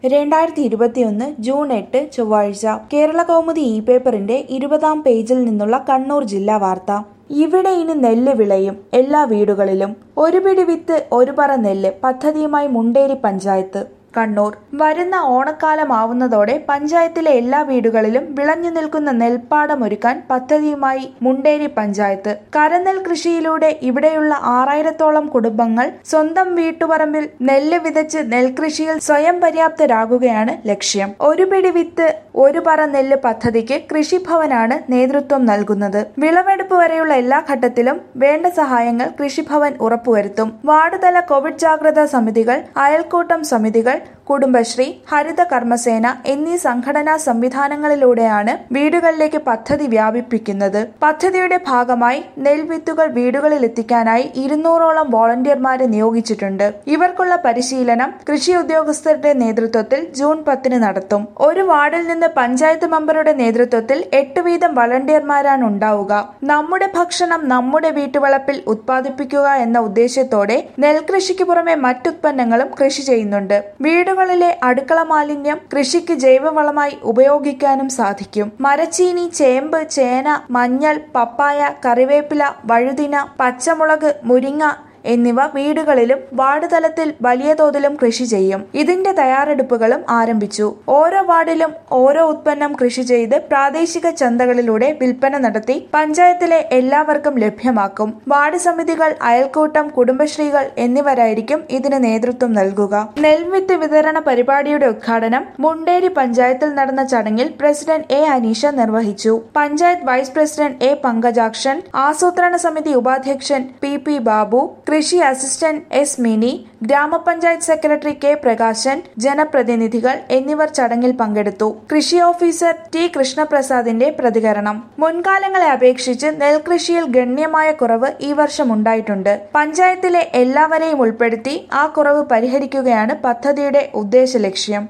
രണ്ടായിരത്തി ഇരുപത്തിയൊന്ന് ജൂൺ എട്ട് ചൊവ്വാഴ്ച കേരള കൗമുദി ഇ പേപ്പറിന്റെ ഇരുപതാം പേജിൽ നിന്നുള്ള കണ്ണൂർ ജില്ലാ വാർത്ത ഇവിടെ ഇനി നെല്ല് വിളയും എല്ലാ വീടുകളിലും ഒരു പിടി വിത്ത് ഒരു പറ നെല്ല് പദ്ധതിയുമായി മുണ്ടേരി പഞ്ചായത്ത് കണ്ണൂർ വരുന്ന ഓണക്കാലമാവുന്നതോടെ പഞ്ചായത്തിലെ എല്ലാ വീടുകളിലും വിളഞ്ഞു നിൽക്കുന്ന നെൽപ്പാടമൊരുക്കാൻ പദ്ധതിയുമായി മുണ്ടേരി പഞ്ചായത്ത് കരനെൽ കൃഷിയിലൂടെ ഇവിടെയുള്ള ആറായിരത്തോളം കുടുംബങ്ങൾ സ്വന്തം വീട്ടുപറമ്പിൽ നെല്ല് വിതച്ച് നെൽകൃഷിയിൽ സ്വയം പര്യാപ്തരാകുകയാണ് ലക്ഷ്യം ഒരു പിടി വിത്ത് ഒരു പറ നെല്ല് പദ്ധതിക്ക് കൃഷിഭവനാണ് നേതൃത്വം നൽകുന്നത് വിളവെടുപ്പ് വരെയുള്ള എല്ലാ ഘട്ടത്തിലും വേണ്ട സഹായങ്ങൾ കൃഷിഭവൻ ഉറപ്പുവരുത്തും വാർഡ് തല കോവിഡ് ജാഗ്രതാ സമിതികൾ അയൽക്കൂട്ടം സമിതികൾ കുടുംബശ്രീ ഹരിത കർമ്മസേന എന്നീ സംഘടനാ സംവിധാനങ്ങളിലൂടെയാണ് വീടുകളിലേക്ക് പദ്ധതി വ്യാപിപ്പിക്കുന്നത് പദ്ധതിയുടെ ഭാഗമായി നെൽവിത്തുകൾ വീടുകളിൽ എത്തിക്കാനായി ഇരുന്നൂറോളം വോളണ്ടിയർമാരെ നിയോഗിച്ചിട്ടുണ്ട് ഇവർക്കുള്ള പരിശീലനം കൃഷി ഉദ്യോഗസ്ഥരുടെ നേതൃത്വത്തിൽ ജൂൺ പത്തിന് നടത്തും ഒരു വാർഡിൽ നിന്ന് പഞ്ചായത്ത് മെമ്പറുടെ നേതൃത്വത്തിൽ എട്ട് വീതം വളണ്ടിയർമാരാണ് ഉണ്ടാവുക നമ്മുടെ ഭക്ഷണം നമ്മുടെ വീട്ടുവളപ്പിൽ ഉത്പാദിപ്പിക്കുക എന്ന ഉദ്ദേശത്തോടെ നെൽകൃഷിക്ക് പുറമെ മറ്റുത്പന്നങ്ങളും കൃഷി ചെയ്യുന്നുണ്ട് വീടുകളിലെ അടുക്കള മാലിന്യം കൃഷിക്ക് ജൈവവളമായി ഉപയോഗിക്കാനും സാധിക്കും മരച്ചീനി ചേമ്പ് ചേന മഞ്ഞൾ പപ്പായ കറിവേപ്പില വഴുതിന പച്ചമുളക് മുരിങ്ങ എന്നിവ വീടുകളിലും വാർഡ് തലത്തിൽ വലിയ തോതിലും കൃഷി ചെയ്യും ഇതിന്റെ തയ്യാറെടുപ്പുകളും ആരംഭിച്ചു ഓരോ വാർഡിലും ഓരോ ഉത്പന്നം കൃഷി ചെയ്ത് പ്രാദേശിക ചന്തകളിലൂടെ വിൽപ്പന നടത്തി പഞ്ചായത്തിലെ എല്ലാവർക്കും ലഭ്യമാക്കും വാർഡ് സമിതികൾ അയൽക്കൂട്ടം കുടുംബശ്രീകൾ എന്നിവരായിരിക്കും ഇതിന് നേതൃത്വം നൽകുക നെൽവിത്ത് വിതരണ പരിപാടിയുടെ ഉദ്ഘാടനം മുണ്ടേരി പഞ്ചായത്തിൽ നടന്ന ചടങ്ങിൽ പ്രസിഡന്റ് എ അനീഷ നിർവഹിച്ചു panchayat vice president A Pankajakshan ആസൂത്രണ സമിതി ഉപാധ്യക്ഷൻ പി പി ബാബു കൃഷി അസിസ്റ്റന്റ് എസ് മിനി ഗ്രാമപഞ്ചായത്ത് സെക്രട്ടറി കെ പ്രകാശൻ ജനപ്രതിനിധികൾ എന്നിവർ ചടങ്ങിൽ പങ്കെടുത്തു കൃഷി ഓഫീസർ ടി കൃഷ്ണപ്രസാദിന്റെ പ്രതികരണം മുൻകാലങ്ങളെ അപേക്ഷിച്ച് നെൽകൃഷിയിൽ ഗണ്യമായ കുറവ് ഈ വർഷം ഉണ്ടായിട്ടുണ്ട് പഞ്ചായത്തിലെ എല്ലാവരെയും ഉൾപ്പെടുത്തി ആ കുറവ് പരിഹരിക്കുകയാണ് പദ്ധതിയുടെ ഉദ്ദേശ ലക്ഷ്യം